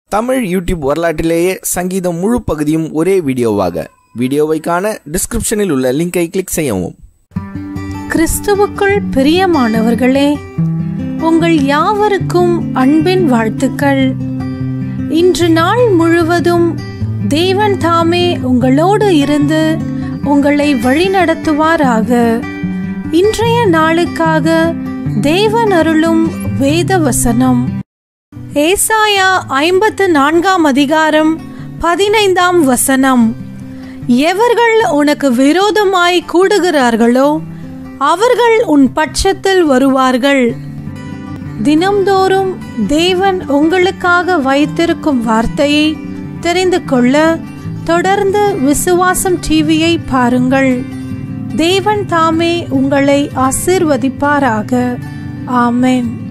Tamil YouTube வரலாற்றிலேயே சங்கீதம் முழு பகுதியும் ஒரே வீடியோவாக வீடியோவை காண டிஸ்கிரிப்ஷனில் உள்ள லிங்கை கிளிக் செய்யவும் கிறிஸ்துவுக்குள் பிரியமானவர்களே உங்கள் யாவருக்கும் அன்பின் வாழ்த்துக்கள் இன்று நாள் முழுவதும் தேவன் தாமே உங்களோடு இருந்து உங்களை வழிநடத்துவாராக இன்றைய நாளுக்காக தேவன் அருளும் வேத வசனம் ஏசாயா ஐம்பத்து நான்காம் அதிகாரம் பதினைந்தாம் வசனம் எவர்கள் உனக்கு விரோதமாய் கூடுகிறார்களோ அவர்கள் உன் பட்சத்தில் வருவார்கள் தினம்தோறும் தேவன் உங்களுக்காக வைத்திருக்கும் வார்த்தையை தெரிந்து கொள்ள தொடர்ந்து விசுவாசம் டிவியை பாருங்கள் தேவன் தாமே உங்களை ஆசீர்வதிப்பாராக ஆமென்